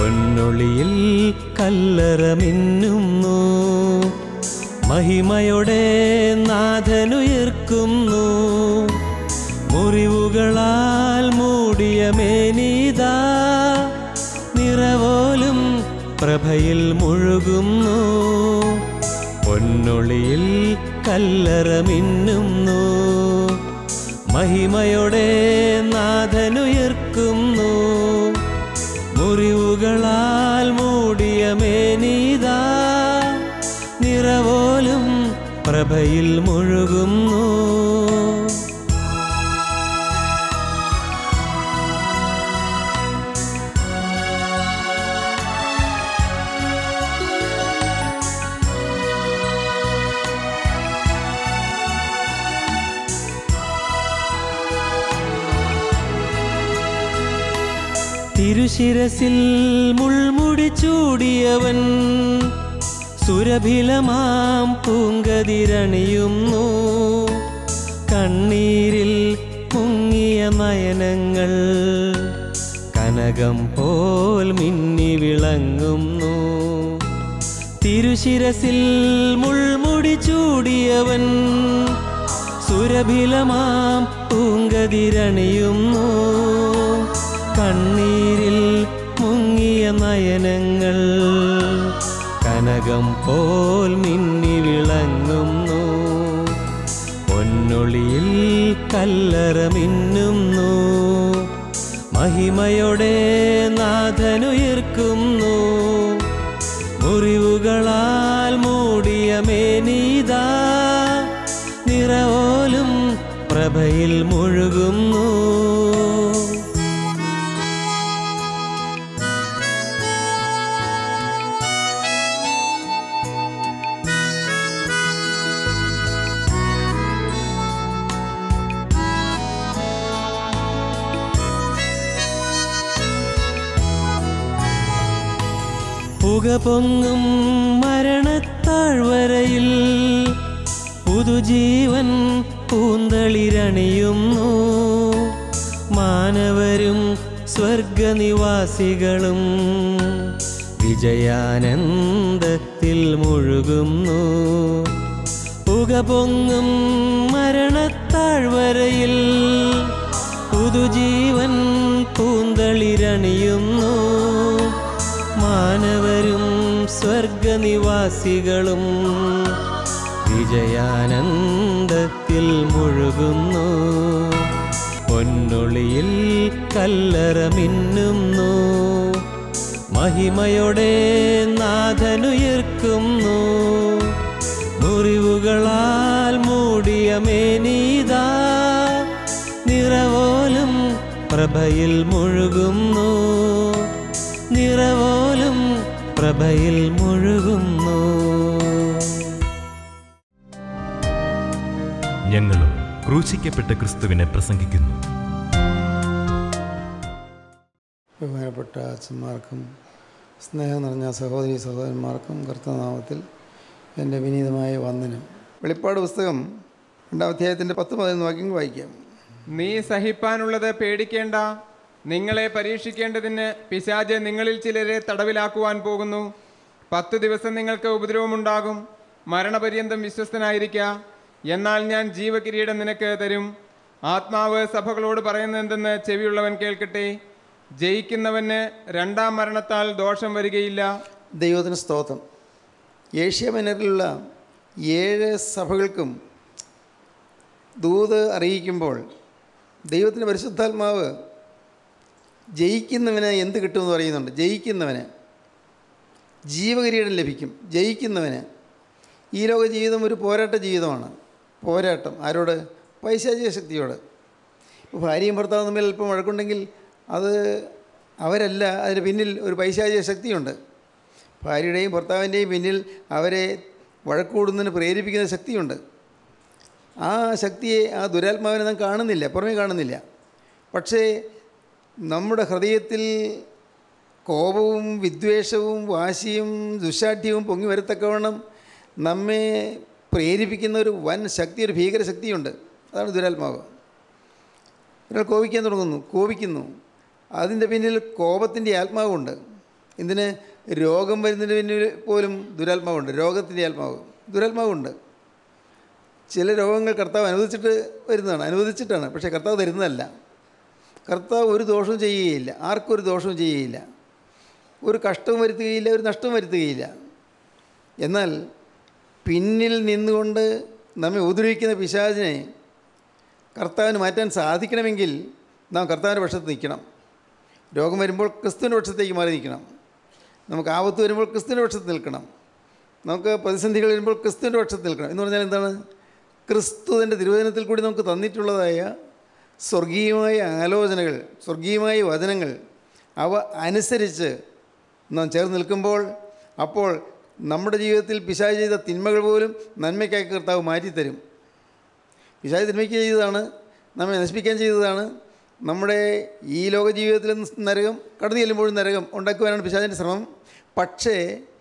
പൊന്നൊളിയിൽ കല്ലറ മിന്നുന്നു മഹിമയുടെ നാഥനുയർക്കുന്നു മുറിവുകളാൽ മൂടിയ മേനീതാ നിറവോലും പ്രഭയിൽ മുഴുകുന്നു പൊന്നൊളിയിൽ കല്ലറ മിന്നുന്നു മഹിമയുടെ നാഥനുയർക്കുന്നു മുറിവുകളാൽ മൂടിയ മേനീതാ നിറവോലും പ്രഭയിൽ മുഴുകുന്നു തിരുശിരസിൽ മുൾമുടി ചൂടിയവൻ സുരഭിലമാം പൂങ്കതിരണിയുന്നു കണ്ണീരിൽ മുങ്ങിയ നയനങ്ങൾ കനകം പോൽ മിന്നി വിളങ്ങുന്നു തിരുശിരസിൽ മുൾമുടി ചൂടിയവൻ സുരഭിലമാം പൂങ്കതിരണിയുന്നു കണ്ണീരിൽ മുങ്ങിയ നയനങ്ങൾ കനകം പോൽ മിന്നി വിളങ്ങുന്നു പൊന്നൊളിയിൽ കല്ലറ മിന്നുന്നു മഹിമയുടെ നാഥനുയർക്കുന്നു മുറിവുകളാൽ മൂടിയ മേനീതാ നിറവോലും പ്രഭയിൽ മുഴുകുന്നു പുക പൊങ്ങും മരണത്താഴ്വരയിൽ പുതുജീവൻ പൂന്തളിരണിയുന്നു മാനവരും സ്വർഗനിവാസികളും വിജയാനന്ദത്തിൽ മുഴുകുന്നു പുക പൊങ്ങും മരണത്താഴ്വരയിൽ പുതുജീവൻ പൂന്തളിരണിയുന്നു മാനവരും സ്വർഗനിവാസികളും വിജയാനന്ദത്തിൽ മുഴുകുന്നു പൊന്നൊളിയിൽ കല്ലറ മിന്നുന്നു മഹിമയുടെ നാഥനുയർക്കുന്നു മുറിവുകളാൽ മൂടിയ മേനീതാ നിറവോലും പ്രഭയിൽ മുഴുകുന്നു നിറവോലും പ്രഭയിൽ മുഴുകുന്നു ഞങ്ങളും ക്രൂശിക്കപ്പെട്ട ക്രിസ്തുവിനെ പ്രസംഗിക്കുന്നു ബഹുമാനപ്പെട്ട അച്ഛന്മാർക്കും സ്നേഹം നിറഞ്ഞ സഹോദരി സഹോദരന്മാർക്കും കർത്തനാമത്തിൽ എൻ്റെ വിനീതമായ വന്ദനം വെളിപ്പാട് പുസ്തകം രണ്ടാം അധ്യായത്തിൻ്റെ പത്ത് പതിനൊന്ന് വാക്യങ്ങൾ വായിക്കാം നീ സഹിപ്പാനുള്ളത് പേടിക്കേണ്ട നിങ്ങളെ പരീക്ഷിക്കേണ്ടതിന് പിശാജ് നിങ്ങളിൽ ചിലരെ തടവിലാക്കുവാൻ പോകുന്നു പത്ത് ദിവസം നിങ്ങൾക്ക് ഉപദ്രവമുണ്ടാകും മരണപര്യന്തം വിശ്വസ്തനായിരിക്ക എന്നാൽ ഞാൻ ജീവകിരീടം നിനക്ക് തരും ആത്മാവ് സഭകളോട് പറയുന്നതെന്തെന്ന് ചെവിയുള്ളവൻ കേൾക്കട്ടെ ജയിക്കുന്നവന് രണ്ടാം മരണത്താൽ ദോഷം വരികയില്ല ദൈവത്തിന് സ്തോത്രം ഏഷ്യ മൈനറിലുള്ള ഏഴ് സഭകൾക്കും ദൂത് അറിയിക്കുമ്പോൾ ദൈവത്തിൻ്റെ പരിശുദ്ധാത്മാവ് ജയിക്കുന്നവന് എന്ത് കിട്ടുമെന്ന് പറയുന്നുണ്ട് ജയിക്കുന്നവന് ജീവകിരീടം ലഭിക്കും ജയിക്കുന്നവന് ഈ ലോക ജീവിതം ഒരു പോരാട്ട ജീവിതമാണ് പോരാട്ടം ആരോട് പൈശാചിക ശക്തിയോട് ഇപ്പോൾ ഭാര്യയും ഭർത്താവും തമ്മിൽ അല്പം വഴക്കുണ്ടെങ്കിൽ അത് അവരല്ല അതിന് പിന്നിൽ ഒരു പൈശാചിക ശക്തിയുണ്ട് ഭാര്യയുടെയും ഭർത്താവിൻ്റെയും പിന്നിൽ അവരെ വഴക്കൂടുന്നതിന് പ്രേരിപ്പിക്കുന്ന ശക്തിയുണ്ട് ആ ശക്തിയെ ആ ദുരാത്മാവിനെ നാം കാണുന്നില്ല പുറമേ കാണുന്നില്ല പക്ഷേ നമ്മുടെ ഹൃദയത്തിൽ കോപവും വിദ്വേഷവും വാശിയും ദുശാഠ്യവും പൊങ്ങി വരത്തക്കവണ്ണം നമ്മെ പ്രേരിപ്പിക്കുന്ന ഒരു വൻ ശക്തി ഒരു ഭീകര ശക്തിയുണ്ട് അതാണ് ദുരാത്മാവ് ഒരാൾ കോപിക്കാൻ തുടങ്ങുന്നു കോപിക്കുന്നു അതിൻ്റെ പിന്നിൽ കോപത്തിൻ്റെ ആത്മാവുണ്ട് എന്തിന് രോഗം വരുന്നതിന് പിന്നിൽ പോലും ദുരാത്മാവുണ്ട് രോഗത്തിൻ്റെ ആത്മാവ് ദുരാത്മാവുണ്ട് ചില രോഗങ്ങൾ കർത്താവ് അനുവദിച്ചിട്ട് വരുന്നതാണ് അനുവദിച്ചിട്ടാണ് പക്ഷേ കർത്താവ് തരുന്നതല്ല കർത്താവ് ഒരു ദോഷവും ചെയ്യുകയില്ല ആർക്കും ഒരു ദോഷവും ചെയ്യുകയില്ല ഒരു കഷ്ടവും വരുത്തുകയില്ല ഒരു നഷ്ടവും വരുത്തുകയില്ല എന്നാൽ പിന്നിൽ നിന്നുകൊണ്ട് നമ്മെ ഉപദ്രവിക്കുന്ന പിശാചിനെ കർത്താവിന് മാറ്റാൻ സാധിക്കണമെങ്കിൽ നാം കർത്താവിൻ്റെ പക്ഷത്ത് നിൽക്കണം രോഗം വരുമ്പോൾ ക്രിസ്തുവിൻ്റെ പക്ഷത്തേക്ക് മാറി നിൽക്കണം നമുക്ക് ആപത്ത് വരുമ്പോൾ ക്രിസ്തുവിൻ്റെ പക്ഷത്ത് നിൽക്കണം നമുക്ക് പ്രതിസന്ധികൾ വരുമ്പോൾ ക്രിസ്തുവിൻ്റെ പക്ഷത്ത് നിൽക്കണം എന്ന് പറഞ്ഞാൽ എന്താണ് ക്രിസ്തുവിൻ്റെ തിരുവചനത്തിൽ കൂടി നമുക്ക് തന്നിട്ടുള്ളതായ സ്വർഗീയമായ ആലോചനകൾ സ്വർഗീയമായ വചനങ്ങൾ അവ അനുസരിച്ച് നാം ചേർന്ന് നിൽക്കുമ്പോൾ അപ്പോൾ നമ്മുടെ ജീവിതത്തിൽ പിശാച് ചെയ്ത തിന്മകൾ പോലും നന്മയ്ക്കായി കർത്താവ് മാറ്റിത്തരും പിശാച് തിന്മയ്ക്ക് ചെയ്തതാണ് നമ്മെ നശിപ്പിക്കാൻ ചെയ്തതാണ് നമ്മുടെ ഈ ലോക ജീവിതത്തിൽ നരകം കടന്നു ചെല്ലുമ്പോഴും നരകം ഉണ്ടാക്കുവാനാണ് പിശാചിൻ്റെ ശ്രമം പക്ഷേ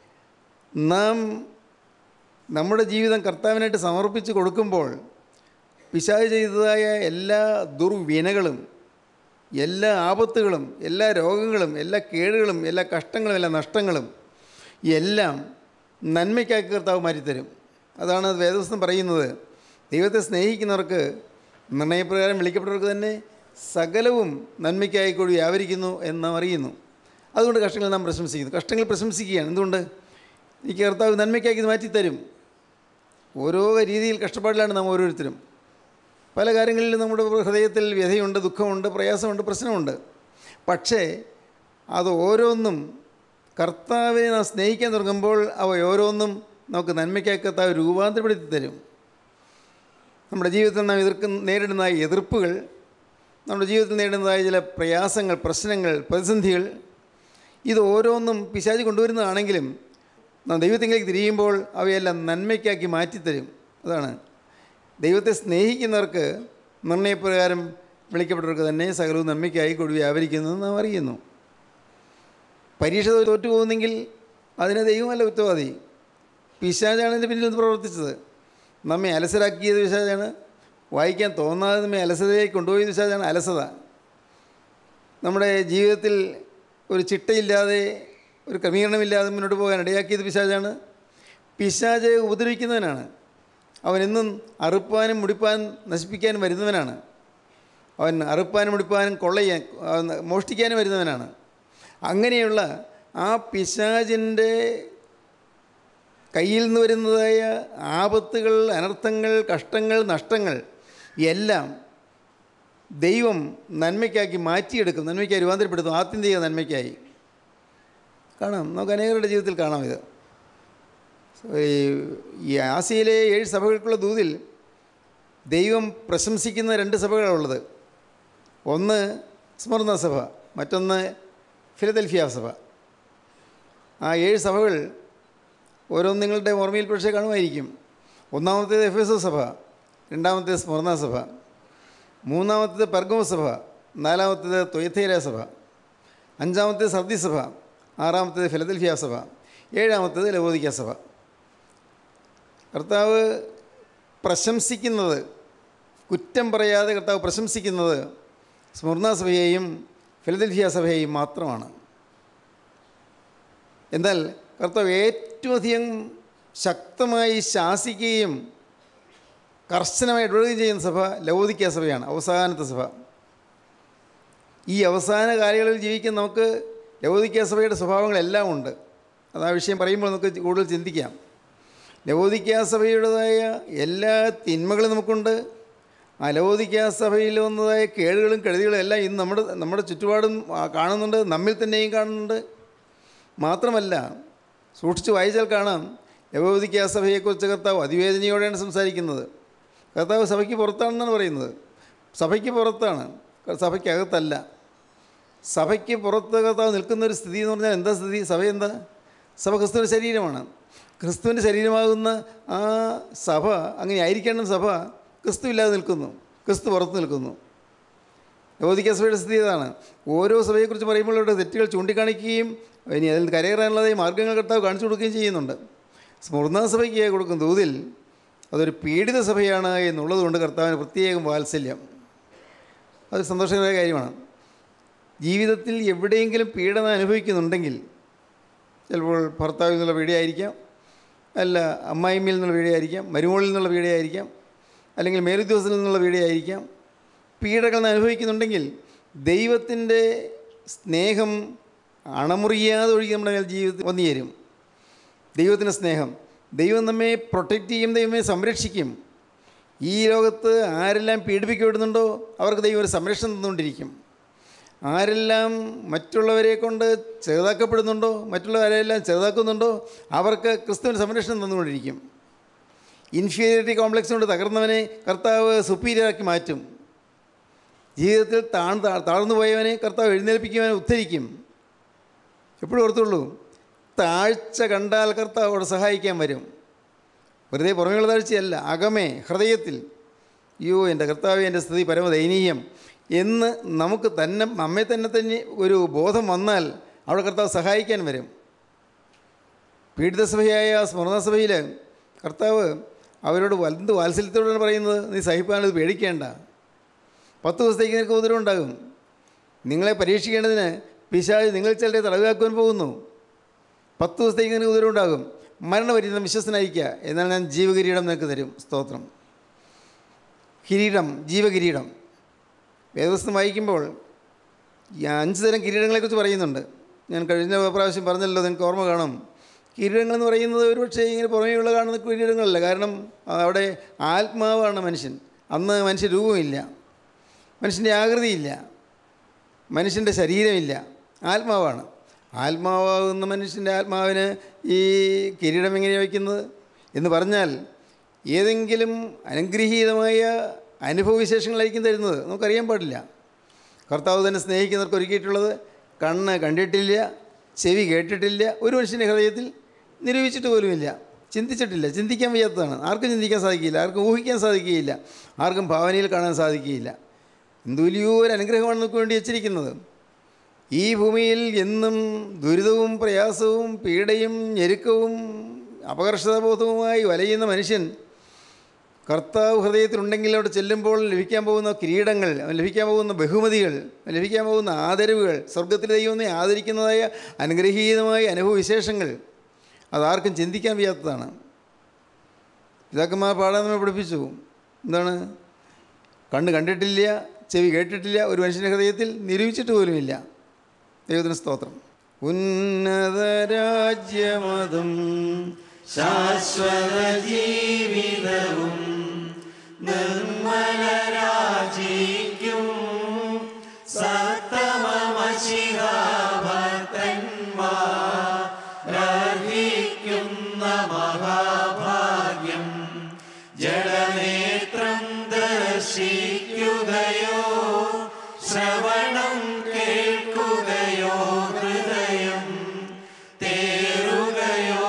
നാം നമ്മുടെ ജീവിതം കർത്താവിനായിട്ട് സമർപ്പിച്ച് കൊടുക്കുമ്പോൾ പിശാച് ചെയ്തതായ എല്ലാ ദുർവിനകളും എല്ലാ ആപത്തുകളും എല്ലാ രോഗങ്ങളും എല്ലാ കേടുകളും എല്ലാ കഷ്ടങ്ങളും എല്ലാ നഷ്ടങ്ങളും എല്ലാം നന്മയ്ക്കാക്കി കർത്താവ് മാറ്റിത്തരും അതാണ് വേദവസ്തം പറയുന്നത് ദൈവത്തെ സ്നേഹിക്കുന്നവർക്ക് നിർണയപ്രകാരം വിളിക്കപ്പെട്ടവർക്ക് തന്നെ സകലവും നന്മയ്ക്കായി കൂടി വ്യാപരിക്കുന്നു എന്ന് നാം അറിയുന്നു അതുകൊണ്ട് കഷ്ടങ്ങൾ നാം പ്രശംസിക്കുന്നു കഷ്ടങ്ങൾ പ്രശംസിക്കുകയാണ് എന്തുകൊണ്ട് ഈ കർത്താവ് നന്മയ്ക്കാക്കി ഇത് മാറ്റിത്തരും ഓരോ രീതിയിൽ കഷ്ടപ്പാടിലാണ് നാം ഓരോരുത്തരും പല കാര്യങ്ങളിലും നമ്മുടെ ഹൃദയത്തിൽ വ്യഥയുണ്ട് ദുഃഖമുണ്ട് പ്രയാസമുണ്ട് പ്രശ്നമുണ്ട് പക്ഷേ അത് ഓരോന്നും കർത്താവിനെ നാം സ്നേഹിക്കാൻ തുടങ്ങുമ്പോൾ അവ ഓരോന്നും നമുക്ക് നന്മയ്ക്കായി കർത്താവ് രൂപാന്തരപ്പെടുത്തി തരും നമ്മുടെ ജീവിതത്തിൽ നാം എതിർക്കുന്ന നേരിടുന്ന എതിർപ്പുകൾ നമ്മുടെ ജീവിതത്തിൽ നേരിടുന്നതായ ചില പ്രയാസങ്ങൾ പ്രശ്നങ്ങൾ പ്രതിസന്ധികൾ ഇത് ഓരോന്നും പിശാചി കൊണ്ടുവരുന്നതാണെങ്കിലും നാം ദൈവത്തിലേക്ക് തിരിയുമ്പോൾ അവയെല്ലാം നന്മയ്ക്കാക്കി മാറ്റിത്തരും അതാണ് ദൈവത്തെ സ്നേഹിക്കുന്നവർക്ക് നിർണയപ്രകാരം വിളിക്കപ്പെട്ടവർക്ക് തന്നെ സകലവും നന്മയ്ക്കായി കൂടി വ്യാപരിക്കുന്നതെന്ന് നാം അറിയുന്നു പരീക്ഷ തോറ്റു പോകുന്നെങ്കിൽ അതിന് ദൈവമല്ല ഉത്തരവാദി പിശാചാണ് ഇതിൻ്റെ പിന്നിൽ നിന്ന് പ്രവർത്തിച്ചത് നമ്മെ അലസരാക്കിയത് പിശാചാണ് വായിക്കാൻ തോന്നാതെ നമ്മെ അലസതയിലേക്ക് കൊണ്ടുപോയത് പിശാചാണ് അലസത നമ്മുടെ ജീവിതത്തിൽ ഒരു ചിട്ടയില്ലാതെ ഒരു ക്രമീകരണമില്ലാതെ മുന്നോട്ട് പോകാൻ ഇടയാക്കിയത് പിശാചാണ് പിശാചെ ഉപദ്രവിക്കുന്നവനാണ് അവനെന്നും അറുപ്പാനും മുടിപ്പാനും നശിപ്പിക്കാനും വരുന്നവനാണ് അവൻ അറുപ്പാനും മുടിപ്പാനും കൊള്ളയ്യാൻ മോഷ്ടിക്കാനും വരുന്നവനാണ് അങ്ങനെയുള്ള ആ പിശാചിൻ്റെ കയ്യിൽ നിന്ന് വരുന്നതായ ആപത്തുകൾ അനർത്ഥങ്ങൾ കഷ്ടങ്ങൾ നഷ്ടങ്ങൾ എല്ലാം ദൈവം നന്മയ്ക്കാക്കി മാറ്റിയെടുക്കും നന്മയ്ക്കായി രൂപാന്തരപ്പെടുത്തും ആത്യന്തിക നന്മയ്ക്കായി കാണാം നമുക്ക് അനേകരുടെ ജീവിതത്തിൽ കാണാം ഇത് ഈ ഈ ആസിയയിലെ ഏഴ് സഭകൾക്കുള്ള ദൂതിൽ ദൈവം പ്രശംസിക്കുന്ന രണ്ട് സഭകളാണുള്ളത് ഒന്ന് സ്മർണ സഭ മറ്റൊന്ന് ഫിലദൽഫിയ സഭ ആ ഏഴ് സഭകൾ ഓരോന്ന് നിങ്ങളുടെ ഓർമ്മയിൽ പക്ഷേ കാണുമായിരിക്കും ഒന്നാമത്തേത് എഫ് എസ് സഭ രണ്ടാമത്തേത് സ്മർണ സഭ മൂന്നാമത്തേത് പെർഗമ സഭ നാലാമത്തേത് തൊയ്ത്തേര സഭ അഞ്ചാമത്തേത് സർദി സഭ ആറാമത്തേത് ഫിലദൽഫിയ സഭ ഏഴാമത്തേത് ലവോദിക്ക സഭ കർത്താവ് പ്രശംസിക്കുന്നത് കുറ്റം പറയാതെ കർത്താവ് പ്രശംസിക്കുന്നത് സ്മർണ സഭയെയും ഫിലദൽഫിയ സഭയെയും മാത്രമാണ് എന്നാൽ കർത്താവ് ഏറ്റവും അധികം ശക്തമായി ശാസിക്കുകയും കർശനമായി ഇടപെടുകയും ചെയ്യുന്ന സഭ ലവോദിക്ക സഭയാണ് അവസാനത്തെ സഭ ഈ അവസാന കാലയളവിൽ ജീവിക്കുന്ന നമുക്ക് ലവോദിക്ക സഭയുടെ സ്വഭാവങ്ങളെല്ലാം ഉണ്ട് അത് ആ വിഷയം പറയുമ്പോൾ നമുക്ക് കൂടുതൽ ചിന്തിക്കാം ലവോദിക്ക സഭയുടേതായ എല്ലാ തിന്മകളും നമുക്കുണ്ട് ആ ലവോദിക്ക സഭയിൽ വന്നതായ കേടുകളും കെടുതികളും എല്ലാം ഇന്ന് നമ്മുടെ നമ്മുടെ ചുറ്റുപാടും ആ, കാണുന്നുണ്ട് നമ്മിൽ തന്നെയും കാണുന്നുണ്ട് മാത്രമല്ല സൂക്ഷിച്ച് വായിച്ചാൽ കാണാം ലവോദിക്ക സഭയെക്കുറിച്ച് കർത്താവ് അതിവേദനയോടെയാണ് സംസാരിക്കുന്നത് കർത്താവ് സഭയ്ക്ക് പുറത്താണെന്നാണ് പറയുന്നത് സഭയ്ക്ക് പുറത്താണ് സഭയ്ക്കകത്തല്ല സഭയ്ക്ക് പുറത്ത് കർത്താവ് നിൽക്കുന്ന ഒരു സ്ഥിതി എന്ന് പറഞ്ഞാൽ എന്താ സ്ഥിതി സഭ എന്താ സഭ ക്രിസ്തുവിൻ്റെ ശരീരമാണ് ക്രിസ്തുവിൻ്റെ ശരീരമാകുന്ന ആ സഭ അങ്ങനെ ആയിരിക്കണം സഭ ക്രിസ്തു ഇല്ലാതെ നിൽക്കുന്നു ക്രിസ്തു പുറത്ത് നിൽക്കുന്നു ലവോദിക്ക സഭയുടെ സ്ഥിതി ഇതാണ് ഓരോ സഭയെക്കുറിച്ച് പറയുമ്പോൾ അവരുടെ തെറ്റുകൾ ചൂണ്ടിക്കാണിക്കുകയും ഇനി അതിൽ കരകയറാനുള്ളതായി മാർഗ്ഗങ്ങൾ കർത്താവ് കാണിച്ചു കൊടുക്കുകയും ചെയ്യുന്നുണ്ട് സ്മൃർണ സഭയ്ക്ക് കൊടുക്കുന്ന തോതിൽ അതൊരു പീഡിത സഭയാണ് എന്നുള്ളത് കൊണ്ട് കർത്താവിന് പ്രത്യേകം വാത്സല്യം അത് സന്തോഷകരമായ കാര്യമാണ് ജീവിതത്തിൽ എവിടെയെങ്കിലും പീഡനം അനുഭവിക്കുന്നുണ്ടെങ്കിൽ ചിലപ്പോൾ ഭർത്താവിൽ നിന്നുള്ള പീഡയായിരിക്കാം അല്ല അമ്മായിമ്മയിൽ നിന്നുള്ള പീഡയായിരിക്കാം മരുമോളിൽ നിന്നുള്ള പീഡയായിരിക്കാം അല്ലെങ്കിൽ മേലുദ്യോഗസ്ഥനിൽ നിന്നുള്ള പീഡയായിരിക്കാം പീഡകൾ അനുഭവിക്കുന്നുണ്ടെങ്കിൽ ദൈവത്തിൻ്റെ സ്നേഹം അണമുറിയാതെ ഒഴുകി നമ്മുടെ മേൽ ജീവിതത്തിൽ വന്നു ചേരും ദൈവത്തിൻ്റെ സ്നേഹം ദൈവം നമ്മെ പ്രൊട്ടക്റ്റ് ചെയ്യും ദൈവമേ സംരക്ഷിക്കും ഈ ലോകത്ത് ആരെല്ലാം പീഡിപ്പിക്കപ്പെടുന്നുണ്ടോ അവർക്ക് ദൈവം ഒരു സംരക്ഷണം തന്നുകൊണ്ടിരിക്കും ആരെല്ലാം മറ്റുള്ളവരെ കൊണ്ട് ചെറുതാക്കപ്പെടുന്നുണ്ടോ മറ്റുള്ളവരെല്ലാം ചെറുതാക്കുന്നുണ്ടോ അവർക്ക് ക്രിസ്തുവിന് സംരക്ഷണം തന്നുകൊണ്ടിരിക്കും ഇൻഫീരിയറിറ്റി കോംപ്ലക്സ് കൊണ്ട് തകർന്നവനെ കർത്താവ് സുപ്പീരിയറാക്കി മാറ്റും ജീവിതത്തിൽ താഴ്ന്ന് താഴ്ന്നു പോയവനെ കർത്താവ് എഴുന്നേൽപ്പിക്കുവാൻ ഉദ്ധരിക്കും എപ്പോഴും ഓർത്തുള്ളൂ താഴ്ച കണ്ടാൽ കർത്താവ് അവിടെ സഹായിക്കാൻ വരും വെറുതെ പുറമേയുള്ള താഴ്ചയല്ല അകമേ ഹൃദയത്തിൽ അയ്യോ എൻ്റെ കർത്താവ് എൻ്റെ സ്ഥിതി പരമദയനീയം എന്ന് നമുക്ക് തന്നെ നമ്മെ തന്നെ തന്നെ ഒരു ബോധം വന്നാൽ അവിടെ കർത്താവ് സഹായിക്കാൻ വരും പീഡിതസഭയായ സ്മരണസഭയിൽ കർത്താവ് അവരോട് വലുത് വാത്സല്യത്തോടാണ് പറയുന്നത് നീ സഹിപ്പാനത് പേടിക്കേണ്ട പത്ത് ദിവസത്തേക്ക് നിനക്ക് ഉപദ്രവം ഉണ്ടാകും നിങ്ങളെ പരീക്ഷിക്കേണ്ടതിന് പിശാജ് നിങ്ങൾ ചിലരെ തടവാക്കുവാൻ പോകുന്നു പത്ത് ദിവസത്തേക്ക് നിനക്ക് ഉപദ്രവം ഉണ്ടാകും മരണപര്യന്തം വിശ്വസനായിരിക്കുക എന്നാൽ ഞാൻ ജീവകിരീടം നിനക്ക് തരും സ്തോത്രം കിരീടം ജീവകിരീടം വേദവസ്തം വായിക്കുമ്പോൾ ഈ അഞ്ച് തരം കിരീടങ്ങളെക്കുറിച്ച് പറയുന്നുണ്ട് ഞാൻ കഴിഞ്ഞ പ്രാവശ്യം പറഞ്ഞല്ലോ നിങ്ങൾക്ക് ഓർമ്മ കാണും കിരീടങ്ങളെന്ന് പറയുന്നത് ഒരുപക്ഷേ ഇങ്ങനെ പുറമേയുള്ള കാണുന്ന കിരീടങ്ങളല്ല കാരണം അവിടെ ആത്മാവാണ് മനുഷ്യൻ അന്ന് മനുഷ്യ രൂപമില്ല മനുഷ്യൻ്റെ ആകൃതിയില്ല മനുഷ്യൻ്റെ ശരീരമില്ല ആത്മാവാണ് ആത്മാവാകുന്ന മനുഷ്യൻ്റെ ആത്മാവിന് ഈ കിരീടം എങ്ങനെയാണ് വയ്ക്കുന്നത് എന്ന് പറഞ്ഞാൽ ഏതെങ്കിലും അനുഗ്രഹീതമായ അനുഭവവിശേഷങ്ങളായിരിക്കും തരുന്നത് നമുക്കറിയാൻ പാടില്ല കർത്താവ് തന്നെ സ്നേഹിക്കുന്നവർക്ക് ഒരുക്കിയിട്ടുള്ളത് കണ്ണ് കണ്ടിട്ടില്ല ചെവി കേട്ടിട്ടില്ല ഒരു മനുഷ്യൻ്റെ ഹൃദയത്തിൽ നിരൂപിച്ചിട്ട് പോലുമില്ല ചിന്തിച്ചിട്ടില്ല ചിന്തിക്കാൻ വയ്യാത്തതാണ് ആർക്കും ചിന്തിക്കാൻ സാധിക്കില്ല ആർക്കും ഊഹിക്കാൻ സാധിക്കുകയില്ല ആർക്കും ഭാവനയിൽ കാണാൻ സാധിക്കുകയില്ല എന്ത് വലിയോ ഒരു അനുഗ്രഹമാണ് നമുക്ക് വേണ്ടി വെച്ചിരിക്കുന്നത് ഈ ഭൂമിയിൽ എന്നും ദുരിതവും പ്രയാസവും പീഡയും ഞെരുക്കവും അപകർഷതാബോധവുമായി വലയുന്ന മനുഷ്യൻ കർത്താവ് ഹൃദയത്തിലുണ്ടെങ്കിൽ അവിടെ ചെല്ലുമ്പോൾ ലഭിക്കാൻ പോകുന്ന കിരീടങ്ങൾ ലഭിക്കാൻ പോകുന്ന ബഹുമതികൾ ലഭിക്കാൻ പോകുന്ന ആദരവുകൾ സ്വർഗത്തിൽ ദൈവമേ ആദരിക്കുന്നതായ അനുഗ്രഹീതമായ അനുഭവവിശേഷങ്ങൾ അതാർക്കും ചിന്തിക്കാൻ വയ്യാത്തതാണ് പിതാക്കന്മാർ പാടാൻ നമ്മെ പഠിപ്പിച്ചു എന്താണ് കണ്ണ് കണ്ടിട്ടില്ല ചെവി കേട്ടിട്ടില്ല ഒരു മനുഷ്യൻ്റെ ഹൃദയത്തിൽ നിരൂപിച്ചിട്ട് പോലുമില്ല ദൈവത്തിന് സ്തോത്രം ഉന്നത രാജ്യമതും ശാശ്വത ജീവിതവും നിർമ്മലരാജിക്കും സത്തമശിഹാഭക്തന്മാർഹിക്കുന്ന മഹാഭാഗ്യം ജഡനേത്രം ദർശിക്കുകയോ ശ്രവണം കേൾക്കുകയോ ഹൃദയം തേറുകയോ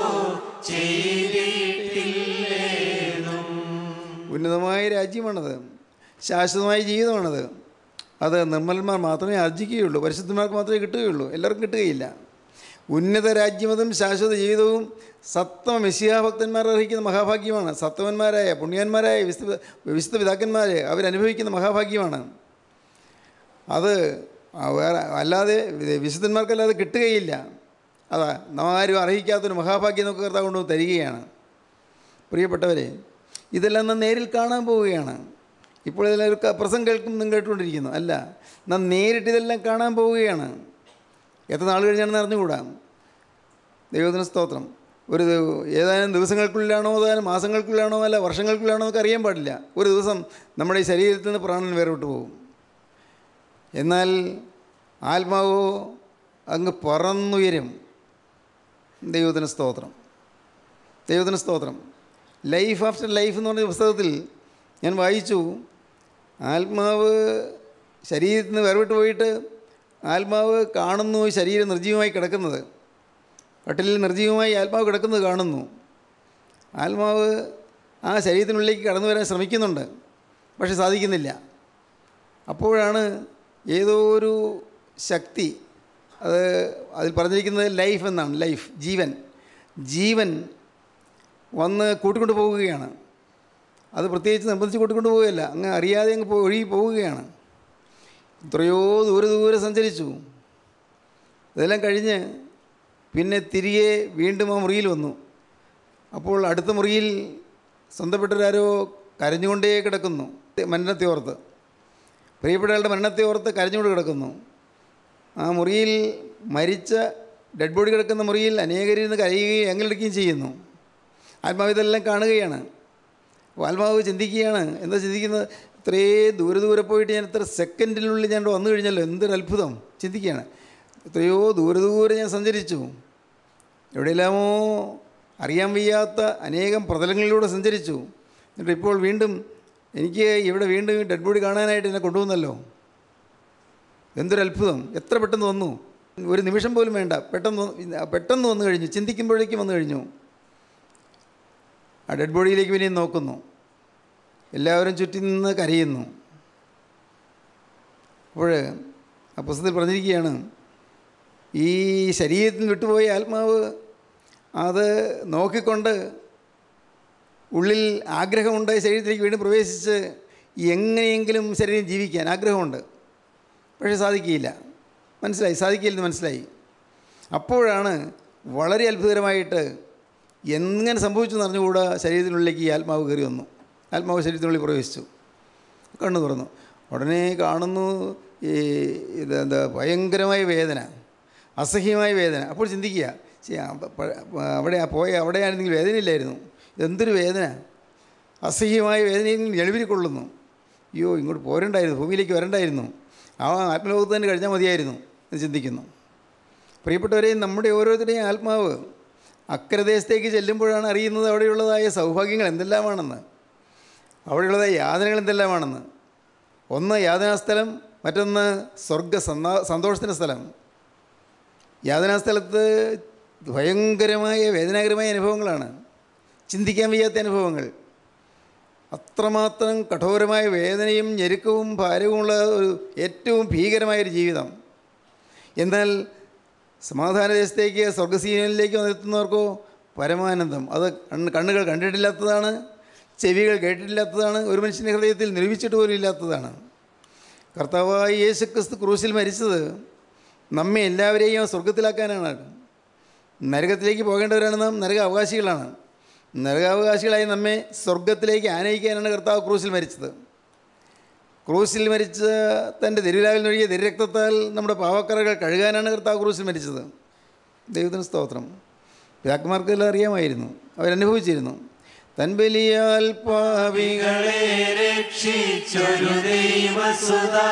ചെയ്തിട്ടില്ലേതും ഉന്നതമായ രാജ്യമാണത് ശാശ്വതമായ ജീവിതമാണത് അത് നിർമ്മലന്മാർ മാത്രമേ ആർജിക്കുകയുള്ളൂ പരിശുദ്ധന്മാർക്ക് മാത്രമേ കിട്ടുകയുള്ളൂ എല്ലാവർക്കും കിട്ടുകയില്ല ഉന്നത രാജ്യമതും ശാശ്വത ജീവിതവും സത്തമ മെസ്സിയാഭക്തന്മാർ അർഹിക്കുന്ന മഹാഭാഗ്യമാണ് സത്തവന്മാരായ പുണ്യന്മാരായ വിശുദ്ധ വിശുദ്ധ പിതാക്കന്മാർ അവരനുഭവിക്കുന്ന മഹാഭാഗ്യമാണ് അത് വേറെ അല്ലാതെ വിശുദ്ധന്മാർക്കല്ലാതെ കിട്ടുകയില്ല അതാ ആരും അർഹിക്കാത്തൊരു മഹാഭാഗ്യം നമുക്ക് കർത്താവ് കൊണ്ടുവന്ന് തരികയാണ് പ്രിയപ്പെട്ടവരെ ഇതെല്ലാം നാം നേരിൽ കാണാൻ പോവുകയാണ് ഇപ്പോൾ ഇതെല്ലാം പ്രസം കേൾക്കും നിങ്ങൾ കേട്ടുകൊണ്ടിരിക്കുന്നു അല്ല നാം നേരിട്ട് ഇതെല്ലാം കാണാൻ പോവുകയാണ് എത്ര നാൾ കഴിഞ്ഞാണെന്ന് അറിഞ്ഞുകൂടാ ദൈവത്തിന് സ്തോത്രം ഒരു ഏതാനും ദിവസങ്ങൾക്കുള്ളിലാണോ ഏതാനും മാസങ്ങൾക്കുള്ളിലാണോ അല്ല വർഷങ്ങൾക്കുള്ളിലാണോ നമുക്ക് അറിയാൻ പാടില്ല ഒരു ദിവസം നമ്മുടെ ഈ ശരീരത്തിൽ നിന്ന് പ്രാണൻ വേർവിട്ട് പോകും എന്നാൽ ആത്മാവോ അങ്ങ് പറന്നുയരും ദൈവത്തിന് സ്തോത്രം ദൈവത്തിന് സ്തോത്രം ലൈഫ് ആഫ്റ്റർ ലൈഫ് എന്ന് പറഞ്ഞ പുസ്തകത്തിൽ ഞാൻ വായിച്ചു ആത്മാവ് ശരീരത്തിൽ നിന്ന് വേർവിട്ട് പോയിട്ട് ആത്മാവ് കാണുന്നു ശരീരം നിർജീവമായി കിടക്കുന്നത് കട്ടിലിൽ നിർജീവമായി ആത്മാവ് കിടക്കുന്നത് കാണുന്നു ആത്മാവ് ആ ശരീരത്തിനുള്ളിലേക്ക് കടന്നു വരാൻ ശ്രമിക്കുന്നുണ്ട് പക്ഷെ സാധിക്കുന്നില്ല അപ്പോഴാണ് ഏതോ ഒരു ശക്തി അത് അതിൽ പറഞ്ഞിരിക്കുന്നത് ലൈഫ് എന്നാണ് ലൈഫ് ജീവൻ ജീവൻ വന്ന് കൂട്ടിക്കൊണ്ട് പോവുകയാണ് അത് പ്രത്യേകിച്ച് നിർബന്ധിച്ച് കൂട്ടിക്കൊണ്ട് പോവുകയല്ല അങ്ങ് അറിയാതെ അങ്ങ് പോ- ഒഴുകി പോവുകയാണ് എത്രയോ ദൂരെ ദൂരെ സഞ്ചരിച്ചു ഇതെല്ലാം കഴിഞ്ഞ് പിന്നെ തിരികെ വീണ്ടും ആ മുറിയിൽ വന്നു അപ്പോൾ അടുത്ത മുറിയിൽ സ്വന്തപ്പെട്ടവരാരോ കരഞ്ഞുകൊണ്ടേ കിടക്കുന്നു മരണത്തെ ഓർത്ത് പ്രിയപ്പെട്ടയാളുടെ മരണത്തെ ഓർത്ത് കരഞ്ഞുകൊണ്ട് കിടക്കുന്നു ആ മുറിയിൽ മരിച്ച ഡെഡ് ബോഡി കിടക്കുന്ന മുറിയിൽ അനേകരിരുന്ന് കരയുകയും എങ്ങനെടുക്കുകയും ചെയ്യുന്നു ആത്മാവ് ഇതെല്ലാം കാണുകയാണ് അപ്പോൾ ആത്മാവ് ചിന്തിക്കുകയാണ് എന്താ ചിന്തിക്കുന്നത് ഇത്രേ ദൂരെ ദൂരെ പോയിട്ട് ഞാൻ ഇത്ര സെക്കൻഡിനുള്ളിൽ ഞാൻ ഇവിടെ വന്നു കഴിഞ്ഞല്ലോ എന്തൊരു അത്ഭുതം ചിന്തിക്കുകയാണ് എത്രയോ ദൂരെ ദൂരെ ഞാൻ സഞ്ചരിച്ചു എവിടെയെല്ലാമോ അറിയാൻ വയ്യാത്ത അനേകം പ്രതലങ്ങളിലൂടെ സഞ്ചരിച്ചു എന്നിട്ട് ഇപ്പോൾ വീണ്ടും എനിക്ക് ഇവിടെ വീണ്ടും ഡെഡ് ബോഡി കാണാനായിട്ട് എന്നെ കൊണ്ടുവന്നല്ലോ എന്തൊരു അത്ഭുതം എത്ര പെട്ടെന്ന് വന്നു ഒരു നിമിഷം പോലും വേണ്ട പെട്ടെന്ന് വന്ന് പെട്ടെന്ന് വന്നു കഴിഞ്ഞു ചിന്തിക്കുമ്പോഴേക്കും വന്നു കഴിഞ്ഞു ആ ഡെഡ് ബോഡിയിലേക്ക് പിന്നെയും നോക്കുന്നു എല്ലാവരും ചുറ്റി നിന്ന് കരയുന്നു അപ്പോൾ ആ പുസ്തകത്തിൽ പറഞ്ഞിരിക്കുകയാണ് ഈ ശരീരത്തിൽ നിന്ന് വിട്ടുപോയ ആത്മാവ് അത് നോക്കിക്കൊണ്ട് ഉള്ളിൽ ആഗ്രഹമുണ്ട് ശരീരത്തിലേക്ക് വീണ്ടും പ്രവേശിച്ച് എങ്ങനെയെങ്കിലും ശരീരം ജീവിക്കാൻ ആഗ്രഹമുണ്ട് പക്ഷേ സാധിക്കില്ല മനസ്സിലായി സാധിക്കില്ലെന്ന് മനസ്സിലായി അപ്പോഴാണ് വളരെ അത്ഭുതകരമായിട്ട് എങ്ങനെ സംഭവിച്ചു എന്ന് അറിഞ്ഞുകൂടാ ശരീരത്തിനുള്ളിലേക്ക് ഈ ആത്മാവ് കയറി വന്നു ആത്മാവ് ശരീരത്തിനുള്ളിൽ പ്രവേശിച്ചു കണ്ണു തുറന്നു ഉടനെ കാണുന്നു ഈ ഇത് എന്താ ഭയങ്കരമായ വേദന അസഹ്യമായ വേദന അപ്പോൾ ചിന്തിക്കുക ശ്ശേ, ആ പ- പ- അവിടെ ആ പോയ അവിടെയാണെങ്കിൽ വേദനയില്ലായിരുന്നു ഇതെന്തൊരു വേദന അസഹ്യമായ വേദനയിൽ എളിവിൽ കൊള്ളുന്നു അയ്യോ ഇങ്ങോട്ട് പോരണ്ടായിരുന്നു ഭൂമിയിലേക്ക് വരണ്ടായിരുന്നു ആ ആത്മലോകത്ത് തന്നെ കഴിഞ്ഞാൽ മതിയായിരുന്നു എന്ന് ചിന്തിക്കുന്നു പ്രിയപ്പെട്ടവരെയും നമ്മുടെ ഓരോരുത്തരുടെയും ആത്മാവ് അക്കരദേശത്തേക്ക് ചെല്ലുമ്പോഴാണ് അറിയുന്നത് അവിടെയുള്ളതായ സൗഭാഗ്യങ്ങൾ എന്തെല്ലാമാണെന്ന് അവിടെയുള്ളതായ യാതനകൾ എന്തെല്ലാമാണെന്ന് ഒന്ന് യാതനാസ്ഥലം മറ്റൊന്ന് സ്വർഗ സന്താ സന്തോഷത്തിൻ്റെ സ്ഥലം യാതനാസ്ഥലത്ത് ഭയങ്കരമായ വേദനാകരമായ അനുഭവങ്ങളാണ് ചിന്തിക്കാൻ വയ്യാത്ത അനുഭവങ്ങൾ അത്രമാത്രം കഠോരമായ വേദനയും ഞെരുക്കവും ഭാരവുമുള്ള ഒരു ഏറ്റവും ഭീകരമായൊരു ജീവിതം എന്നാൽ സമാധാന ദേശത്തേക്ക് സ്വർഗസീനയിലേക്ക് വന്നെത്തുന്നവർക്കോ പരമാനന്ദം അത് കണ്ണ് കണ്ണുകൾ കണ്ടിട്ടില്ലാത്തതാണ് ചെവികൾ കേട്ടിട്ടില്ലാത്തതാണ് ഒരു മനുഷ്യൻ്റെ ഹൃദയത്തിൽ നിരൂപിച്ചിട്ട് പോലും ഇല്ലാത്തതാണ് കർത്താവായ യേശു ക്രിസ്തു ക്രൂശിൽ മരിച്ചത് നമ്മെ എല്ലാവരെയും സ്വർഗത്തിലാക്കാനാണ് നരകത്തിലേക്ക് പോകേണ്ടവരാണ് നാം നരക അവകാശികളാണ് നരകാവകാശികളായി നമ്മെ സ്വർഗത്തിലേക്ക് ആനയിക്കാനാണ് കർത്താവ് ക്രൂശിൽ മരിച്ചത് ക്രൂശിൽ മരിച്ച തൻ്റെ തിരുവിലാവിൽ നൊഴിയ തിരുരക്തത്താൽ നമ്മുടെ പാവക്കറകൾ കഴുകാനാണ് കർത്താവ് ക്രൂശിൽ മരിച്ചത് ദൈവത്തിന് സ്തോത്രം പിതാക്കന്മാർക്ക് എല്ലാം അറിയാമായിരുന്നു അവരനുഭവിച്ചിരുന്നു തൻ ബലിയാൽ പാവികളെ രക്ഷിച്ചൊരു ദൈവസുതാ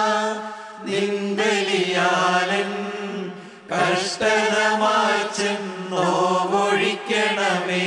നിൻബലിയാലൻ കഷ്ടത മാറ്റുന്നോവൊഴിക്കണമേ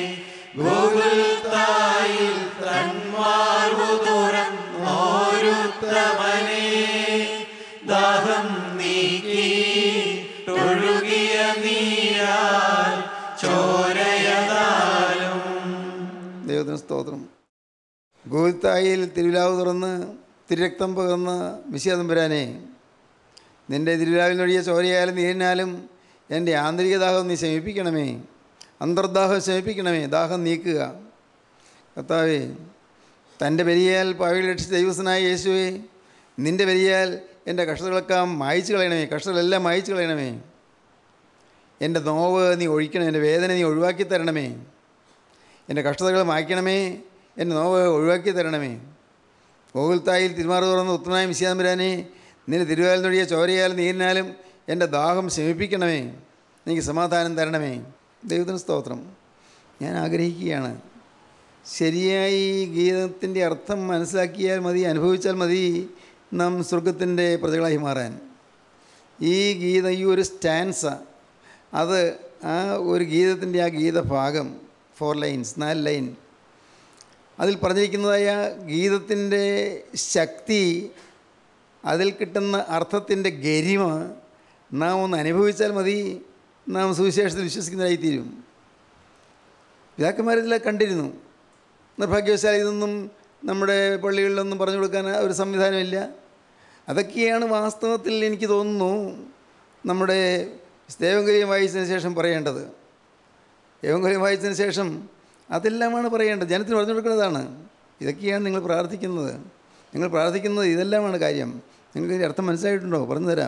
ഗോകുൽത്തായിൽ തന്മാർവു തുറന്നോരുത്തമനെ ദാഹം നീക്കി തൊഴുകിയ നീരാൽ ചോരയതാലും ദൈവത്തിന് സ്തോത്രം ഗോവിത്തായിൽ തിരുവിലാവ് തുറന്ന് തിരുരക്തം പകർന്ന വിശ്വതമ്പുരാനെ നിൻ്റെ തിരുവിലാവിൽ നൊഴിയ ചോരയാലും നീരിനാലും എൻ്റെ ആന്തരിക ദാഹം നീ ശമിപ്പിക്കണമേ അന്തർദാഹം ശമിപ്പിക്കണമേ ദാഹം നീക്കുക കർത്താവേ തൻ്റെ ബലിയാൽ പാവികൾ രക്ഷിച്ച ദൈവസനായ യേശുവേ നിൻ്റെ ബലിയാൽ എൻ്റെ കഷ്ടതകളൊക്കെ മായച്ചു കളയണമേ കഷ്ടതകളെല്ലാം മായച്ചു കളയണമേ എൻ്റെ നോവ് നീ ഒഴിക്കണം എൻ്റെ വേദന നീ ഒഴിവാക്കി തരണമേ എൻ്റെ കഷ്ടതകൾ മായ്ക്കണമേ എൻ്റെ നോവ് ഒഴിവാക്കി തരണമേ ഗോകുൽത്തായിൽ തിരുമാറു തുറന്ന ഉത്തമനായ മിശിയാമ്പരാനെ നിന്റെ തിരുവാൽ നൊഴിയ ചോരയാലും നീരിനാലും എൻ്റെ ദാഹം ശമിപ്പിക്കണമേ എനിക്ക് സമാധാനം തരണമേ ദൈവത്തിന് സ്തോത്രം ഞാൻ ആഗ്രഹിക്കുകയാണ് ശരിയായി ഈ ഗീതത്തിൻ്റെ അർത്ഥം മനസ്സിലാക്കിയാൽ മതി അനുഭവിച്ചാൽ മതി നാം സ്വർഗത്തിൻ്റെ പ്രജകളായി മാറാൻ ഈ ഗീത ഈ ഒരു സ്റ്റാൻസ അത് ആ ഒരു ഗീതത്തിൻ്റെ ആ ഗീതഭാഗം ഫോർ ലൈൻസ് നാല് ലൈൻ അതിൽ പറഞ്ഞിരിക്കുന്നതായ ഗീതത്തിൻ്റെ ശക്തി അതിൽ കിട്ടുന്ന അർത്ഥത്തിൻ്റെ ഗരിമ നാം ഒന്ന് അനുഭവിച്ചാൽ മതി നാം സുവിശേഷത്തിൽ വിശ്വസിക്കുന്നതായിത്തീരും പിതാക്കന്മാരിതെല്ലാം കണ്ടിരുന്നു നിർഭാഗ്യവശാൽ ഇതൊന്നും നമ്മുടെ പള്ളികളിലൊന്നും പറഞ്ഞു കൊടുക്കാൻ ഒരു സംവിധാനമില്ല അതൊക്കെയാണ് വാസ്തവത്തിൽ എനിക്ക് തോന്നുന്നു നമ്മുടെ ദേവങ്കര്യം വായിച്ചതിന് ശേഷം പറയേണ്ടത് ദേവങ്കര്യം വായിച്ചതിന് ശേഷം അതെല്ലാമാണ് പറയേണ്ടത് ജനത്തിന് പറഞ്ഞു കൊടുക്കുന്നതാണ് ഇതൊക്കെയാണ് നിങ്ങൾ പ്രാർത്ഥിക്കുന്നത് നിങ്ങൾ പ്രാർത്ഥിക്കുന്നത് ഇതെല്ലാമാണ് കാര്യം നിങ്ങൾക്ക് ഇതിൻ്റെ അർത്ഥം മനസ്സിലായിട്ടുണ്ടോ പറഞ്ഞു തരാം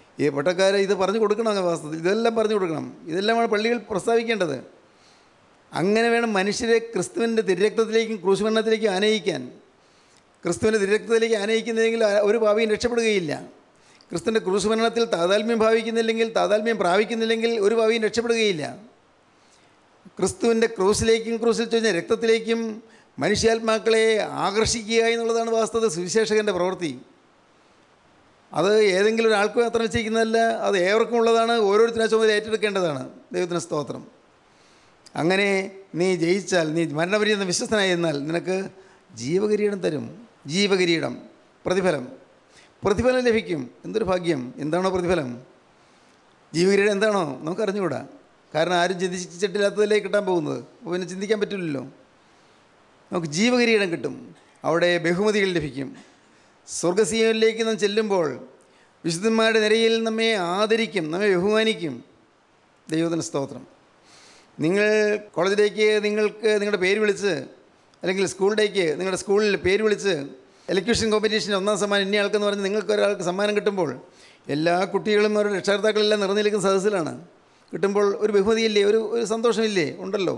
ഈ പട്ടക്കാരെ ഇത് പറഞ്ഞു കൊടുക്കണം അങ്ങ് വാസ്തവത്തിൽ ഇതെല്ലാം പറഞ്ഞു കൊടുക്കണം ഇതെല്ലാമാണ് പള്ളികൾ പ്രസ്താവിക്കേണ്ടത് അങ്ങനെ വേണം മനുഷ്യരെ ക്രിസ്തുവിൻ്റെ തിരരക്തത്തിലേക്കും ക്രൂശുമരണത്തിലേക്കും ആനയിക്കാൻ ക്രിസ്തുവിൻ്റെ തിരരക്തത്തിലേക്ക് ആനയിക്കുന്നില്ലെങ്കിൽ ആ- ഒരു ഭാവിയും രക്ഷപ്പെടുകയില്ല ക്രിസ്തുവിൻ്റെ ക്രൂശുമരണത്തിൽ താതാത്മ്യം ഭാവിക്കുന്നില്ലെങ്കിൽ താതാത്മ്യം പ്രാപിക്കുന്നില്ലെങ്കിൽ ഒരു ഭാവിയും രക്ഷപ്പെടുകയില്ല ക്രിസ്തുവിൻ്റെ ക്രൂസിലേക്കും ക്രൂസിൽ ചൊരിഞ്ഞ രക്തത്തിലേക്കും മനുഷ്യാത്മാക്കളെ ആകർഷിക്കുക എന്നുള്ളതാണ് വാസ്തവത്തിൽ സുവിശേഷകൻ്റെ പ്രവൃത്തി അത് ഏതെങ്കിലും ഒരാൾക്ക് മാത്രം വെച്ചിരിക്കുന്നതല്ല അത് ഏവർക്കും ഉള്ളതാണ് ഓരോരുത്തരും ആ ചുമതല ഏറ്റെടുക്കേണ്ടതാണ് ദൈവത്തിന് സ്തോത്രം അങ്ങനെ നീ ജയിച്ചാൽ നീ മരണപര്യന്തം വിശ്വസ്തനായി എന്നാൽ നിനക്ക് ജീവകിരീടം തരും ജീവകിരീടം പ്രതിഫലം പ്രതിഫലം ലഭിക്കും എന്തൊരു ഭാഗ്യം എന്താണോ പ്രതിഫലം ജീവകിരീടം എന്താണോ നമുക്ക് അറിഞ്ഞുകൂടാ കാരണം ആരും ചിന്തിച്ചിട്ടില്ലാത്തതിലേ കിട്ടാൻ പോകുന്നത് അപ്പോൾ പിന്നെ ചിന്തിക്കാൻ പറ്റില്ലല്ലോ നമുക്ക് ജീവകിരീടം കിട്ടും അവിടെ ബഹുമതികൾ ലഭിക്കും സ്വർഗസീയനിലേക്ക് നാം ചെല്ലുമ്പോൾ വിശുദ്ധന്മാരുടെ നിരയിൽ നമ്മെ ആദരിക്കും നമ്മെ ബഹുമാനിക്കും ദൈവത്തിന് സ്തോത്രം നിങ്ങൾ കോളേജിലേക്ക് നിങ്ങൾക്ക് നിങ്ങളുടെ പേര് വിളിച്ച് അല്ലെങ്കിൽ സ്കൂളിലേക്ക് നിങ്ങളുടെ സ്കൂളിൽ പേര് വിളിച്ച് എലക്യൂഷൻ കോമ്പറ്റീഷൻ ഒന്നാം സമ്മാനം ഇന്ന ആൾക്കെന്ന് പറഞ്ഞ് നിങ്ങൾക്ക് ഒരാൾക്ക് സമ്മാനം കിട്ടുമ്പോൾ എല്ലാ കുട്ടികളും അവരുടെ രക്ഷകർത്താക്കളെല്ലാം നിറഞ്ഞു നിൽക്കുന്ന സദസ്സിലാണ് കിട്ടുമ്പോൾ ഒരു ബഹുമതിയില്ലേ ഒരു ഒരു സന്തോഷമില്ലേ ഉണ്ടല്ലോ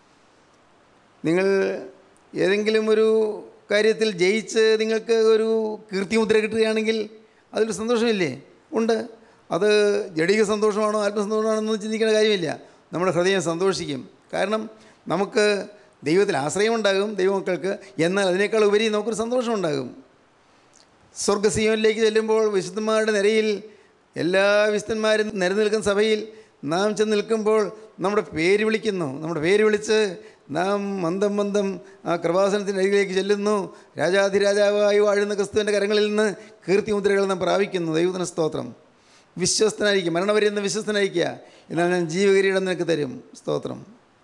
നിങ്ങൾ ഏതെങ്കിലും ഒരു കാര്യത്തിൽ ജയിച്ച് നിങ്ങൾക്ക് ഒരു കീർത്തിമുദ്ര കിട്ടുകയാണെങ്കിൽ അതിൽ സന്തോഷമില്ലേ ഉണ്ട് അത് ജടിക സന്തോഷമാണോ ആത്മസന്തോഷമാണോ എന്ന് ചിന്തിക്കേണ്ട കാര്യമില്ല നമ്മുടെ ഹൃദയം സന്തോഷിക്കും കാരണം നമുക്ക് ദൈവത്തിൽ ആശ്രയമുണ്ടാകും ദൈവമക്കൾക്ക് എന്നാൽ അതിനേക്കാൾ ഉപരി നമുക്കൊരു സന്തോഷമുണ്ടാകും സ്വർഗസീമനിലേക്ക് ചെല്ലുമ്പോൾ വിശുദ്ധന്മാരുടെ നിരയിൽ എല്ലാ വിശുദ്ധന്മാരും നിരനിൽക്കുന്ന സഭയിൽ നാം ചെന്ന് നിൽക്കുമ്പോൾ നമ്മുടെ പേര് വിളിക്കുന്നു നമ്മുടെ പേര് വിളിച്ച് നാം മന്ദം മന്ദം ആ കൃപാസനത്തിൻ്റെ അരികിലേക്ക് ചെല്ലുന്നു രാജാധിരാജാവായി വാഴുന്ന ക്രിസ്തുവിൻ്റെ കരങ്ങളിൽ നിന്ന് കീർത്തി മുദ്രകൾ നാം പ്രാപിക്കുന്നു ദൈവത്തിന് സ്തോത്രം വിശ്വസ്തനായിരിക്കും മരണപര്യന്തം വിശ്വസ്തനായിരിക്കുക എന്നാൽ ഞാൻ ജീവകിരീടം നിനക്ക് തരും സ്തോത്രം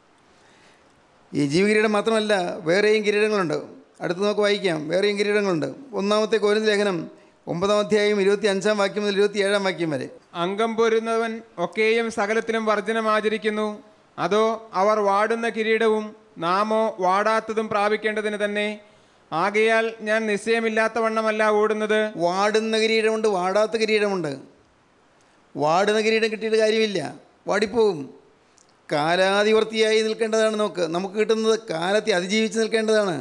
ഈ ജീവകിരീടം മാത്രമല്ല വേറെയും കിരീടങ്ങളുണ്ട് അടുത്ത് നമുക്ക് വായിക്കാം വേറെയും കിരീടങ്ങളുണ്ട് ഒന്നാമത്തെ കോരിന്ത ലേഖനം ഒമ്പതാം അധ്യായം ഇരുപത്തി അഞ്ചാം വാക്യം മുതൽ ഇരുപത്തി ഏഴാം വാക്യം വരെ അംഗം പൊരുന്നവൻ ഒക്കെയും സകലത്തിലും വർജനം ആചരിക്കുന്നു അതോ അവർ വാടുന്ന കിരീടവും നാമോ വാടാത്തതും പ്രാപിക്കേണ്ടതിന് തന്നെ ആകയാൽ ഞാൻ നിശ്ചയമില്ലാത്ത വണ്ണമല്ല ഓടുന്നത് വാടുന്ന കിരീടമുണ്ട് വാടാത്ത കിരീടമുണ്ട് വാടുന്ന കിരീടം കിട്ടിയിട്ട് കാര്യമില്ല വാടിപ്പോവും കാലാതിവർത്തിയായി നിൽക്കേണ്ടതാണ് നമുക്ക് നമുക്ക് കിട്ടുന്നത് കാലത്തെ അതിജീവിച്ച് നിൽക്കേണ്ടതാണ്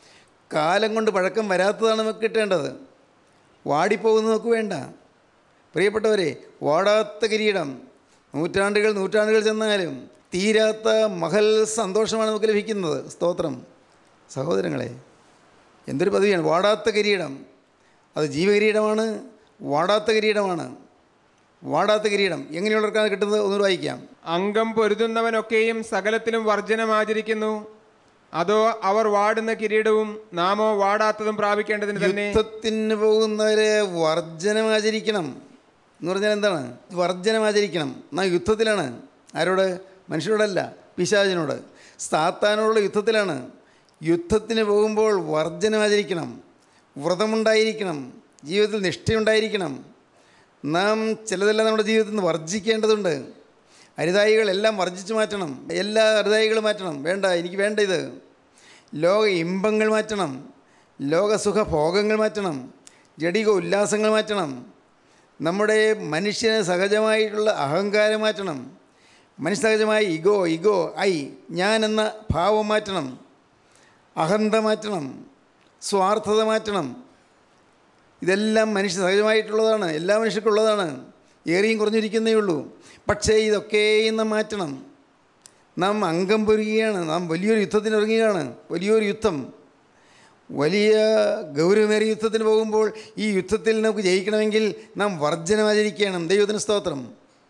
കാലം കൊണ്ട് പഴക്കം വരാത്തതാണ് നമുക്ക് കിട്ടേണ്ടത് വാടിപ്പോകുന്നത് നമുക്ക് വേണ്ട പ്രിയപ്പെട്ടവരെ വാടാത്ത കിരീടം നൂറ്റാണ്ടുകൾ നൂറ്റാണ്ടുകൾ ചെന്നാലും തീരാത്ത മഹൽ സന്തോഷമാണ് നമുക്ക് ലഭിക്കുന്നത് സ്തോത്രം സഹോദരങ്ങളെ എന്തൊരു പദവിയാണ് വാടാത്ത കിരീടം അത് ജീവകിരീടമാണ് വാടാത്ത കിരീടമാണ് വാടാത്ത കിരീടം എങ്ങനെയുള്ളവർക്കാണ് കിട്ടുന്നത് ഒന്നുകൂടി വായിക്കാം അംഗം പൊരുതുന്നവനൊക്കെയും സകലത്തിലും വർജനം ആചരിക്കുന്നു അതോ അവർ വാടുന്ന കിരീടവും നാമോ വാടാത്തതും പ്രാപിക്കേണ്ടതിന് തന്നെ യുദ്ധത്തിന് പോകുന്നവരെ വർജനം ആചരിക്കണം എന്ന് പറഞ്ഞാൽ എന്താണ് വർജനം ആചരിക്കണം നാം യുദ്ധത്തിലാണ് ആരോട് മനുഷ്യരോടല്ല പിശാചിനോട് സാത്താനോടുള്ള യുദ്ധത്തിലാണ് യുദ്ധത്തിന് പോകുമ്പോൾ വർജനം ആചരിക്കണം വ്രതമുണ്ടായിരിക്കണം ജീവിതത്തിൽ നിഷ്ഠയുണ്ടായിരിക്കണം നാം ചിലതെല്ലാം നമ്മുടെ ജീവിതത്തിൽ നിന്ന് വർജിക്കേണ്ടതുണ്ട് അരുതായികളെല്ലാം വർജിച്ചു മാറ്റണം എല്ലാ അരുതായികളും മാറ്റണം വേണ്ട എനിക്ക് വേണ്ട ഇത് ലോക ഇമ്പങ്ങൾ മാറ്റണം ലോകസുഖ ഭോഗങ്ങൾ മാറ്റണം ജടിക ഉല്ലാസങ്ങൾ മാറ്റണം നമ്മുടെ മനുഷ്യന് സഹജമായിട്ടുള്ള അഹങ്കാരം മാറ്റണം മനുഷ്യസഹജമായ ഇഗോ ഇഗോ ഐ ഞാൻ എന്ന ഭാവം മാറ്റണം അഹന്ത മാറ്റണം സ്വാർത്ഥത മാറ്റണം ഇതെല്ലാം മനുഷ്യ സഹജമായിട്ടുള്ളതാണ് എല്ലാ മനുഷ്യർക്കുള്ളതാണ് ഏറിയും കുറഞ്ഞിരിക്കുന്നേ ഉള്ളൂ പക്ഷേ ഇതൊക്കെയും നാം മാറ്റണം നാം അംഗം പൊരുകയാണ് നാം വലിയൊരു യുദ്ധത്തിന് ഇറങ്ങുകയാണ് വലിയൊരു യുദ്ധം വലിയ ഗൗരവമേറിയ യുദ്ധത്തിന് പോകുമ്പോൾ ഈ യുദ്ധത്തിൽ നമുക്ക് ജയിക്കണമെങ്കിൽ നാം വർജനം ആചരിക്കണം ദൈവത്തിന് സ്തോത്രം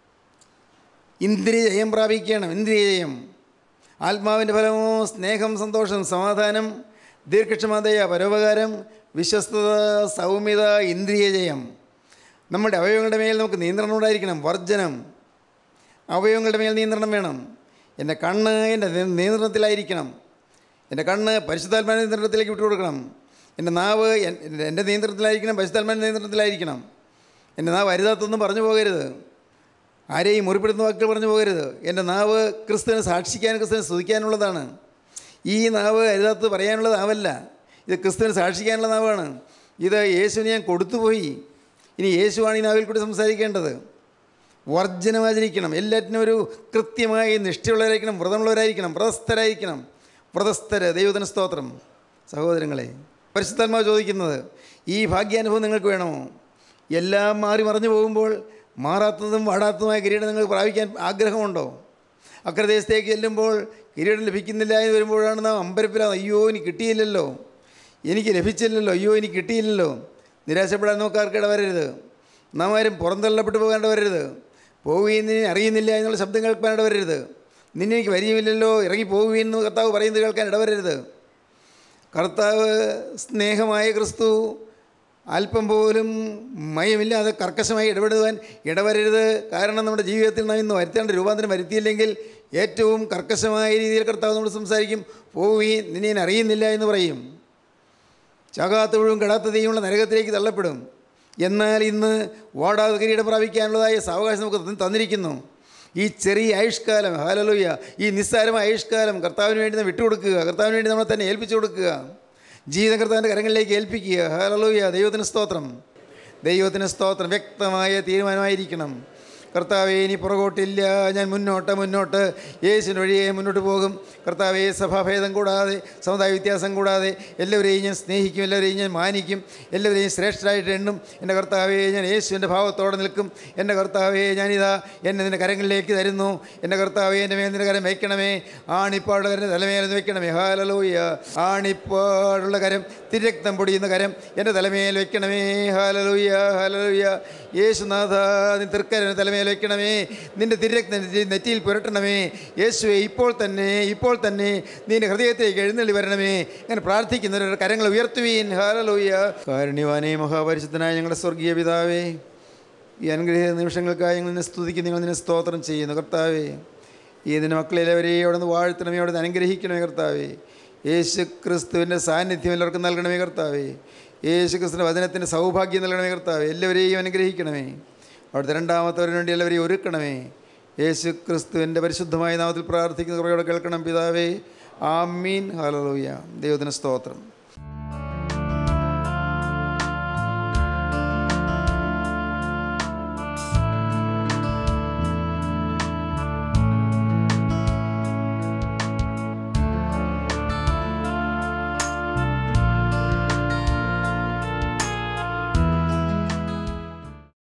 ഇന്ദ്രിയ ജയം പ്രാപിക്കണം ഇന്ദ്രിയ ജയം ആത്മാവിൻ്റെ ഫലമോ സ്നേഹം സന്തോഷം സമാധാനം ദീർഘക്ഷമതയ പരോപകാരം വിശ്വസ്തത സൗമ്യത ഇന്ദ്രിയ ജയം നമ്മുടെ അവയവങ്ങളുടെ മേൽ നമുക്ക് നിയന്ത്രണം ഉണ്ടായിരിക്കണം വർജനം അവയവങ്ങളുടെ മേൽ നിയന്ത്രണം വേണം എൻ്റെ കണ്ണ് എൻ്റെ നി- നിയന്ത്രണത്തിലായിരിക്കണം എൻ്റെ കണ്ണ് പരിശുദ്ധാത്മാവിൻ്റെ നിയന്ത്രണത്തിലേക്ക് വിട്ടുകൊടുക്കണം എൻ്റെ നാവ് എൻ- എൻ്റെ നിയന്ത്രണത്തിലായിരിക്കണം പരിശുദ്ധാത്മാവിൻ്റെ നിയന്ത്രണത്തിലായിരിക്കണം എൻ്റെ നാവ് അരുതാത്തൊന്നും പറഞ്ഞു പോകരുത് ആരെയും മുറിപ്പെടുത്തുന്ന വാക്കുകൾ പറഞ്ഞു പോകരുത് എൻ്റെ നാവ് ക്രിസ്തുവിനെ സാക്ഷിക്കാൻ ക്രിസ്തുവിനെ സ്തുതിക്കാനുള്ളതാണ് ഈ നാവ് അരുതാത്തത് പറയാനുള്ള നാവല്ല ഇത് ക്രിസ്തുവിനെ സാക്ഷിക്കാനുള്ള നാവാണ് ഇത് യേശുവിന് ഞാൻ കൊടുത്തുപോയി ഇനി യേശുവാണ് ഈ നാവിൽ കൂടി സംസാരിക്കേണ്ടത് വർജനമാചരിക്കണം എല്ലാറ്റിനും ഒരു കൃത്യമായി നിഷ്ഠയുള്ളവരായിരിക്കണം വ്രതമുള്ളവരായിരിക്കണം വ്രതസ്ഥരായിരിക്കണം വ്രതസ്ഥര് ദൈവത്തിന് സ്തോത്രം സഹോദരങ്ങളെ പരിശുദ്ധാത്മാവ് ചോദിക്കുന്നത് ഈ ഭാഗ്യാനുഭവം നിങ്ങൾക്ക് വേണമോ എല്ലാം മാറി മറിഞ്ഞു പോകുമ്പോൾ മാറാത്തതും വാടാത്തതുമായ കിരീടം നിങ്ങൾക്ക് പ്രാപിക്കാൻ ആഗ്രഹമുണ്ടോ അക്രദേശത്തേക്ക് ചെല്ലുമ്പോൾ കിരീടം ലഭിക്കുന്നില്ല എന്ന് വരുമ്പോഴാണ് നാം അമ്പരപ്പിലാണ് അയ്യോ എനിക്ക് കിട്ടിയില്ലല്ലോ എനിക്ക് ലഭിച്ചില്ലല്ലോ അയ്യോ എനിക്ക് കിട്ടിയില്ലല്ലോ നിരാശപ്പെടാൻ നോക്കാർക്ക് ഇടവരരുത് നാം ആരും പുറന്തള്ളപ്പെട്ടു പോകേണ്ട വരരുത് പോവുകയും നിന്നെ അറിയുന്നില്ല എന്നുള്ള ശബ്ദം കേൾക്കാൻ ഇടവരരുത് നിന്നെ എനിക്ക് വരിയുമില്ലല്ലോ ഇറങ്ങി പോകുകയെന്ന് കർത്താവ് പറയുന്നത് കേൾക്കാൻ ഇടവരരുത് കർത്താവ് സ്നേഹമായ ക്രിസ്തു അല്പം പോലും മയമില്ലാതെ കർക്കശമായി ഇടപെടുവാൻ ഇടവരരുത് കാരണം നമ്മുടെ ജീവിതത്തിൽ നാം ഇന്ന് വരുത്തേണ്ട രൂപാന്തരം വരുത്തിയില്ലെങ്കിൽ ഏറ്റവും കർക്കശമായ രീതിയിൽ കർത്താവ് നമ്മൾ സംസാരിക്കും പോവുകയും നിന്നെ ഞാൻ അറിയുന്നില്ല എന്ന് പറയും ചാകാത്ത മുഴുവൻ കെടാത്ത തീയുള്ള നരകത്തിലേക്ക് തള്ളപ്പെടും എന്നാൽ ഇന്ന് വാടാതെ കിരീടം പ്രാപിക്കാനുള്ളതായ സാവകാശം നമുക്ക് തന്ന് തന്നിരിക്കുന്നു ഈ ചെറിയ ആയുഷ്കാലം ഹാലലൂയ ഈ നിസ്സാരമായ ആയുഷ്കാലം കർത്താവിന് വേണ്ടി നാം വിട്ടുകൊടുക്കുക കർത്താവിന് വേണ്ടി നമ്മളെ തന്നെ ഏൽപ്പിച്ചു കൊടുക്കുക ജീവിതം കർത്താവിൻ്റെ കരങ്ങളിലേക്ക് ഏൽപ്പിക്കുക ഹാലലൂയ ദൈവത്തിന് സ്തോത്രം ദൈവത്തിന് സ്തോത്രം വ്യക്തമായ തീരുമാനമായിരിക്കണം കർത്താവെ ഇനി പുറകോട്ടില്ല ഞാൻ മുന്നോട്ട് മുന്നോട്ട് യേശുവിന് വഴിയെ മുന്നോട്ട് പോകും കർത്താവെ സഭാഭേദം കൂടാതെ സമുദായ വ്യത്യാസം കൂടാതെ എല്ലാവരെയും ഞാൻ സ്നേഹിക്കും എല്ലാവരെയും ഞാൻ മാനിക്കും എല്ലാവരെയും ശ്രേഷ്ഠരായിട്ട് എണ്ണും എൻ്റെ കർത്താവെ ഞാൻ യേശുവിൻ്റെ ഭാവത്തോടെ നിൽക്കും എൻ്റെ കർത്താവെ ഞാനിതാ എന്നെ നിൻ്റെ കരങ്ങളിലേക്ക് തരുന്നു എൻ്റെ കർത്താവെ എൻ്റെ മേൽ നിൻ്റെ കരം വയ്ക്കണമേ ആണിപ്പാടുള്ള കരം തലമേൽ വയ്ക്കണമേ ഹാലലൂയ ആണിപ്പാടുള്ള കരം തിരക്തം പൊടിയുന്ന കരം എൻ്റെ തലമേൽ വയ്ക്കണമേ ഹാലലൂയ ഹാലലൂയ യേശുനാഥ നീ തൃക്കരന് തലമേൽ വയ്ക്കണമേ നിന്റെ തിരക്തം നെറ്റിയിൽ പുരട്ടണമേ യേശുവെ ഇപ്പോൾ തന്നെ ഇപ്പോൾ തന്നെ നിന്റെ ഹൃദയത്തിലേക്ക് എഴുന്നള്ളി വരണമേ ഞാൻ പ്രാർത്ഥിക്കുന്നവരുടെ കരങ്ങൾ ഉയർത്തുവീൻ ഹാലലൂയ കാരുണ്യവാനേ മഹാപരിശുദ്ധനായ ഞങ്ങളുടെ സ്വർഗീയ പിതാവേ ഈ അനുഗ്രഹ നിമിഷങ്ങൾക്കായി ഞങ്ങൾ നിന്നെ സ്തുതിക്കും നിങ്ങൾ നിന്നെ സ്തോത്രം ചെയ്യുന്നു കർത്താവേ ഈ ഇതിൻ്റെ മക്കളെല്ലാവരെയും അവിടെ നിന്ന് വാഴ്ത്തണമേ അവിടെ നിന്ന് അനുഗ്രഹിക്കണമേ കർത്താവേ യേശു ക്രിസ്തുവിൻ്റെ സാന്നിധ്യം എല്ലാവർക്കും നൽകണമേ കർത്താവേ യേശു ക്രിസ്തുവിൻ്റെ വചനത്തിൻ്റെ സൗഭാഗ്യം നൽകണമേ കർത്താവേ എല്ലാവരെയും അനുഗ്രഹിക്കണമേ അവിടുത്തെ രണ്ടാമത്തവരിന് വേണ്ടി എല്ലാവരെയും ഒരുക്കണമേ യേശു ക്രിസ്തുവിൻ്റെ പരിശുദ്ധമായ നാമത്തിൽ പ്രാർത്ഥിക്കുന്ന കുറയോടെ കേൾക്കണം പിതാവേ ആമീൻ ഹാലലൂയ ദൈവത്തിന് സ്തോത്രം